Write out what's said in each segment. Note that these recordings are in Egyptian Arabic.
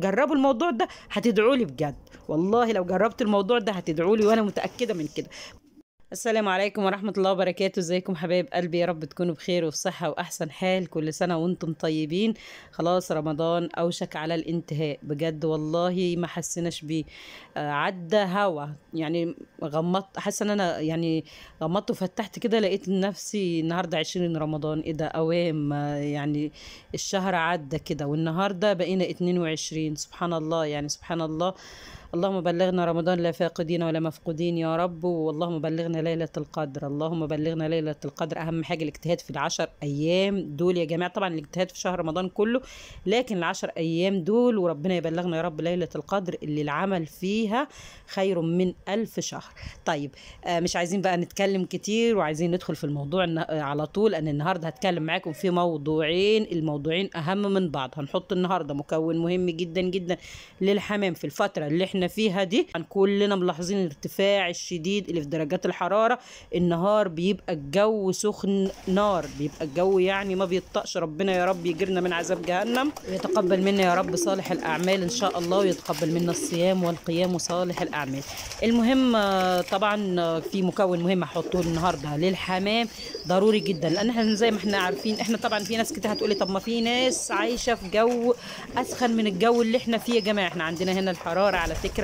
جربوا الموضوع ده هتدعوا لي بجد والله لو جربت الموضوع ده هتدعوا لي وانا متاكده من كده السلام عليكم ورحمة الله وبركاته ازيكم حبايب قلبي يا رب تكونوا بخير وفي صحة وأحسن حال كل سنة وانتم طيبين خلاص رمضان أوشك على الانتهاء بجد والله ما حسناش بيه آه، عدى هوا يعني غمضت حاسة ان انا يعني غمضت وفتحت كده لقيت نفسي النهاردة عشرين رمضان ايه ده اوام آه، يعني الشهر عدى كده والنهاردة بقينا اتنين وعشرين سبحان الله يعني سبحان الله اللهم بلغنا رمضان لا فاقدين ولا مفقودين يا رب واللهم بلغنا ليلة القدر اللهم بلغنا ليلة القدر أهم حاجة الاجتهاد في العشر أيام دول يا جماعة طبعا الاجتهاد في شهر رمضان كله لكن العشر أيام دول وربنا يبلغنا يا رب ليلة القدر اللي العمل فيها خير من ألف شهر طيب آه مش عايزين بقى نتكلم كتير وعايزين ندخل في الموضوع النا- آه، على طول أن النهاردة هتكلم معاكم في موضوعين الموضوعين أهم من بعض هنحط النهاردة مكون مهم جدا جدا للحمام في الفترة اللي احنا فيها دي عن كلنا ملاحظين الارتفاع الشديد اللي في درجات الحرارة النهار بيبقى الجو سخن نار بيبقى الجو يعني ما بيطقش ربنا يا رب يجرنا من عذاب جهنم ويتقبل منا يا رب صالح الأعمال إن شاء الله ويتقبل منا الصيام والقيام وصالح الأعمال المهم آه، طبعا آه، في مكون مهم هحطه النهارده للحمام ضروري جدا لان احنا زي ما ااحنا عارفين احنا طبعا في ناس كتير هتقولي طب ما في ناس عايشه في جو اسخن من الجو اللي احنا فيه يا جماعه احنا عندنا هنا الحراره على فكره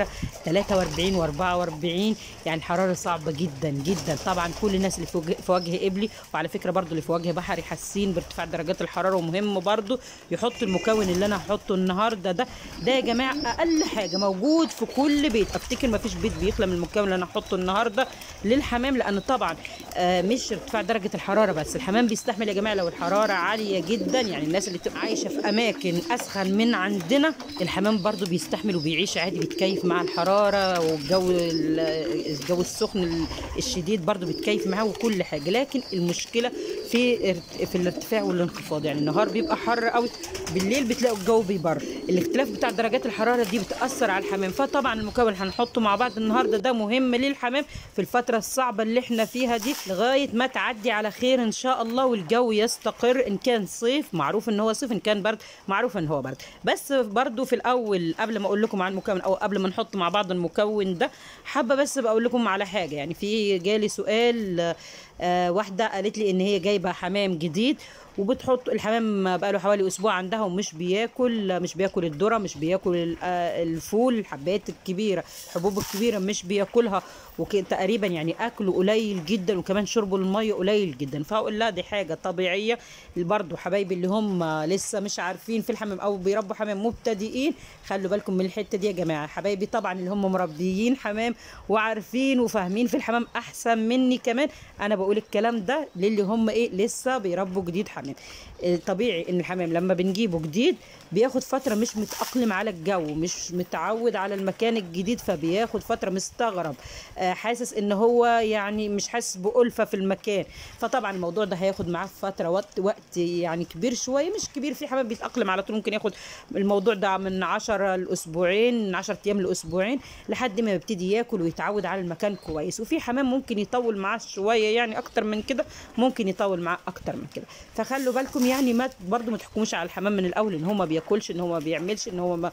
43 و44 يعني حراره صعبه جدا جدا طبعا كل الناس اللي في وجه, في وجه قبلي وعلى فكره برضو اللي في وجه بحري حاسين بارتفاع درجات الحراره ومهم برضو يحطوا المكون اللي انا هحطه النهارده ده ده يا جماعه اقل حاجه موجود في كل بيت افتكر ما فيش بيت بيخلى من المكون اللي انا هحطه النهارده للحمام لان طبعا آه، مش ارتفاع درجه الحراره بس الحمام بيستحمل يا جماعه لو الحراره عاليه جدا يعني الناس اللي بتبقى عايشه في اماكن اسخن من عندنا الحمام برضو بيستحمل وبيعيش عادي بيتكيف مع الحراره والجو ال- الجو السخن ال- الشديد برضو بيتكيف معاه وكل حاجه لكن المشكله في ارت- في الارتفاع والانخفاض يعني النهار بيبقى حر قوي بالليل بتلاقوا الجو بيبرد الاختلاف بتاع درجات الحراره دي بتاثر على الحمام فطبعا المكون اللي هنحطه مع بعض النهارده ده مهم للحمام في الفتره الصعبه اللي احنا فيها دي لغايه ما تعدي على خير ان شاء الله والجو يستقر ان كان صيف معروف ان هو صيف ان كان برد معروف ان هو برد بس برضو في الاول قبل ما اقول لكم عن المكون او قبل ما نحط مع بعض المكون ده حابه بس بقول لكم على حاجه يعني في جالي سؤال آه واحده قالت لي ان هي جايبه حمام جديد وبتحط الحمام بقاله حوالي اسبوع عندها ومش بياكل مش بياكل الذره مش بياكل ال- آه، الفول الحبات الكبيره الحبوب الكبيره مش بياكلها وتقريبا يعني اكله قليل جدا وكمان شربه الميه قليل جدا فاقول لها دي حاجه طبيعيه برضو حبايبي اللي هم لسه مش عارفين في الحمام او بيربوا حمام مبتدئين خلوا بالكم من الحته دي يا جماعه حبايبي طبعا اللي هم مربيين حمام وعارفين وفاهمين في الحمام احسن مني كمان انا بقول الكلام ده للي هم ايه لسه بيربوا جديد حمام آه، طبيعي ان الحمام لما بنجيبه جديد بياخد فتره مش متاقلم على الجو مش متعود على المكان الجديد فبياخد فتره مستغرب آه، حاسس ان هو يعني مش حاسس بألفة في المكان فطبعا الموضوع ده هياخد معاه فتره وقت وقت يعني كبير شويه مش كبير في حمام بيتاقلم على طول ممكن ياخد الموضوع ده من 10 لاسبوعين من 10 ايام لاسبوعين لحد ما يبتدي ياكل ويتعود على المكان كويس وفي حمام ممكن يطول معاه شويه يعني اكتر من كده ممكن يطول معاه اكتر من كده فخلوا بالكم يعني ما برضو ما تحكموش على الحمام من الاول ان هو ما بياكلش ان هو ما بيعملش ان هو ما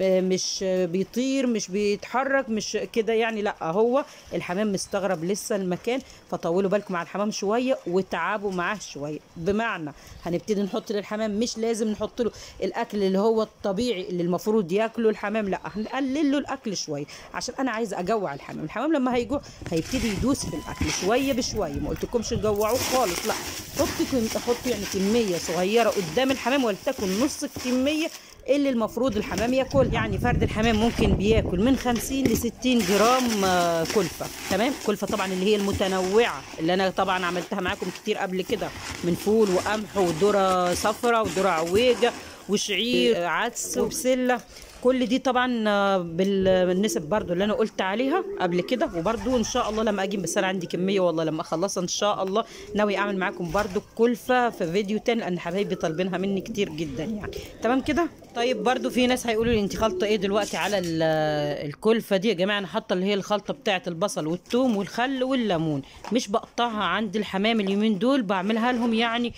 مش بيطير مش بيتحرك مش كده يعني لا هو الحمام مستغرب لسه المكان فطولوا بالكم على الحمام شويه وتعبوا معاه شويه بمعنى هنبتدي نحط للحمام مش لازم نحط له الاكل اللي هو الطبيعي اللي المفروض ياكله الحمام لا هنقلل له الاكل شويه عشان انا عايزه اجوع الحمام الحمام لما هيجوع هيبتدي يدوس في الاكل شويه بشويه ما قلتلكمش تجوعوه خالص لا حطي كم- حطي يعني كميه صغيره قدام الحمام ولتكن نص الكميه اللي المفروض الحمام ياكل يعني فرد الحمام ممكن بياكل من 50 ل 60 جرام آه، كلفه تمام كلفه طبعا اللي هي المتنوعه اللي انا طبعا عملتها معاكم كتير قبل كده من فول وقمح وذره صفراء وذره عويجه وشعير آه، عدس وبسله كل دي طبعا آه، بال- بالنسب برضو اللي انا قلت عليها قبل كده وبرضو ان شاء الله لما اجي بس انا عندي كميه والله لما اخلصها ان شاء الله ناوي اعمل معاكم برضو كلفه في فيديو تاني لان حبايبي طالبينها مني كتير جدا يعني تمام كده طيب برضو في ناس هيقولوا لي انت خالطه ايه دلوقتي على ال- الكلفه دي يا جماعه انا حاطه اللي هي الخلطه بتاعه البصل والثوم والخل والليمون مش بقطعها عند الحمام اليومين دول بعملها لهم يعني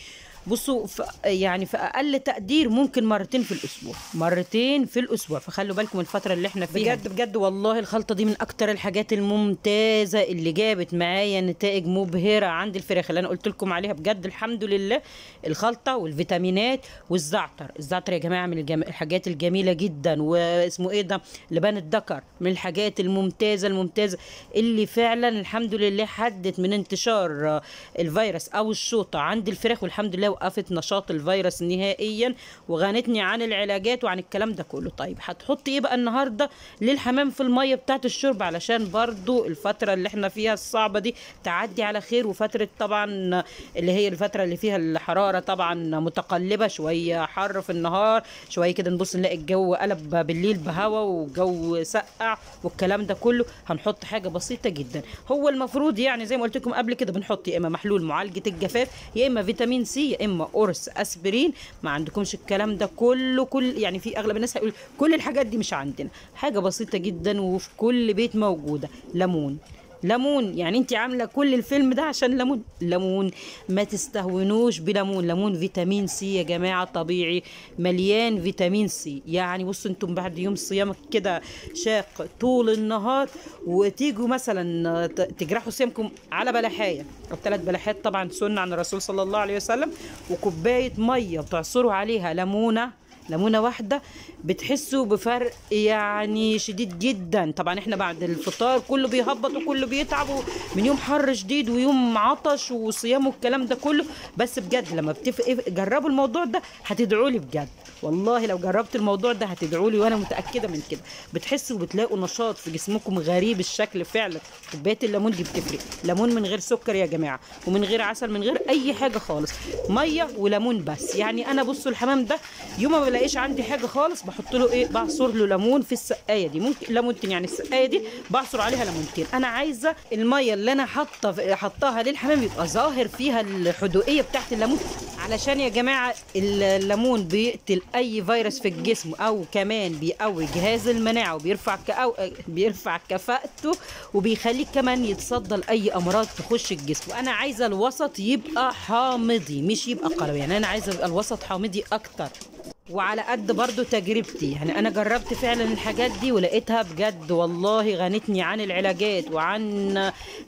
بصوا في يعني في اقل تقدير ممكن مرتين في الاسبوع مرتين في الاسبوع فخلوا بالكم الفتره اللي احنا فيها بجد بجد والله الخلطه دي من اكتر الحاجات الممتازه اللي جابت معايا نتائج مبهره عند الفراخ اللي انا قلت لكم عليها بجد الحمد لله الخلطه والفيتامينات والزعتر الزعتر يا جماعه من الجم... الحاجات الجميله جدا واسمه ايه ده لبان الذكر من الحاجات الممتازه الممتازه اللي فعلا الحمد لله حدت من انتشار الفيروس او الشوطه عند الفراخ والحمد لله وقفت نشاط الفيروس نهائيا وغنتني عن العلاجات وعن الكلام ده كله طيب هتحطي ايه بقى النهارده للحمام في الميه بتاعت الشرب علشان برضو الفتره اللي احنا فيها الصعبه دي تعدي على خير وفتره طبعا اللي هي الفتره اللي فيها الحراره طبعا متقلبه شويه حر في النهار شويه كده نبص نلاقي الجو قلب بالليل بهوا وجو سقع والكلام ده كله هنحط حاجه بسيطه جدا هو المفروض يعني زي ما قلت لكم قبل كده بنحط يا اما محلول معالجه الجفاف يا اما فيتامين سي يا اما قرص اسبرين ما عندكمش الكلام ده كله كل يعني في اغلب الناس هيقول كل الحاجات دي مش عندنا حاجه بسيطه جدا وفي كل بيت موجوده ليمون ليمون يعني انت عامله كل الفيلم ده عشان ليمون ليمون ما تستهونوش بليمون ليمون فيتامين سي يا جماعه طبيعي مليان فيتامين سي يعني بصوا انتم بعد يوم صيامك كده شاق طول النهار وتيجوا مثلا تجرحوا صيامكم على بلحايه او ثلاث بلحات طبعا سنه عن الرسول صلى الله عليه وسلم وكوبايه ميه وتعصروا عليها ليمونه ليمونه واحده بتحسوا بفرق يعني شديد جدا طبعا احنا بعد الفطار كله بيهبط وكله بيتعب من يوم حر شديد ويوم عطش وصيام والكلام ده كله بس بجد لما بتف... جربوا الموضوع ده هتدعوا لي بجد والله لو جربت الموضوع ده هتدعوا لي وانا متاكده من كده بتحسوا بتلاقوا نشاط في جسمكم غريب الشكل فعلا كوبايه الليمون دي بتفرق ليمون من غير سكر يا جماعه ومن غير عسل من غير اي حاجه خالص ميه وليمون بس يعني انا بصوا الحمام ده يوم ما بلاقيش عندي حاجه خالص بحط له ايه بعصر له ليمون في السقايه دي ممكن ليمونتين يعني السقايه دي بعصر عليها ليمونتين انا عايزه الميه اللي انا حاطه حطاها للحمام يبقى ظاهر فيها الحدوقيه بتاعت الليمون علشان يا جماعه الليمون بيقتل اي فيروس في الجسم او كمان بيقوي جهاز المناعه وبيرفع كأو... بيرفع كفاءته وبيخليك كمان يتصدى لاي امراض تخش الجسم وانا عايزه الوسط يبقى حامضي مش يبقى قلوي يعني انا عايزه يبقى الوسط حامضي اكتر وعلى قد برضو تجربتي يعني انا جربت فعلا الحاجات دي ولقيتها بجد والله غنتني عن العلاجات وعن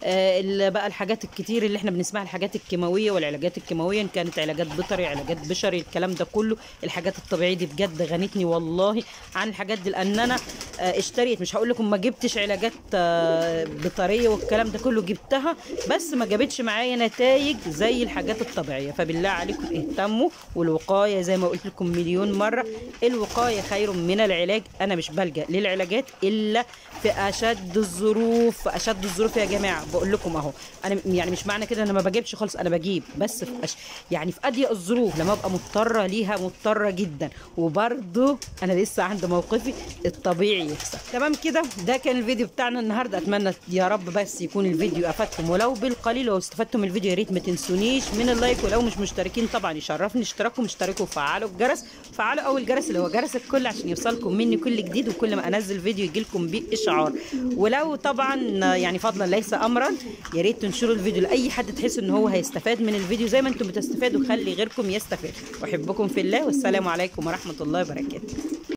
آه بقى الحاجات الكتير اللي احنا بنسمعها الحاجات الكيماويه والعلاجات الكيماويه ان كانت علاجات بيطري علاجات بشري الكلام ده كله الحاجات الطبيعيه دي بجد غنتني والله عن الحاجات دي لان انا آه اشتريت مش هقول لكم ما جبتش علاجات آه بيطريه والكلام ده كله جبتها بس ما جابتش معايا نتائج زي الحاجات الطبيعيه فبالله عليكم اهتموا والوقايه زي ما قلت لكم مليون مليون مرة الوقاية خير من العلاج أنا مش بلجأ للعلاجات إلا في أشد الظروف في أشد الظروف يا جماعة بقول لكم أهو أنا يعني مش معنى كده أنا ما بجيبش خالص أنا بجيب بس في أش... يعني في أضيق الظروف لما أبقى مضطرة ليها مضطرة جدا وبرضه أنا لسه عند موقفي الطبيعي يكسب تمام كده ده كان الفيديو بتاعنا النهاردة أتمنى يا رب بس يكون الفيديو أفادكم ولو بالقليل لو استفدتم من الفيديو يا ريت ما تنسونيش من اللايك ولو مش مشتركين طبعا يشرفني اشتراكوا اشتركوا وفعلوا الجرس فعلوا اول جرس اللي هو جرس الكل عشان يوصلكم مني كل جديد وكل ما انزل فيديو يجيلكم بيه اشعار ولو طبعا يعني فضلا ليس امرا يا ريت تنشروا الفيديو لاي حد تحس ان هو هيستفاد من الفيديو زي ما انتم بتستفادوا خلي غيركم يستفاد احبكم في الله والسلام عليكم ورحمه الله وبركاته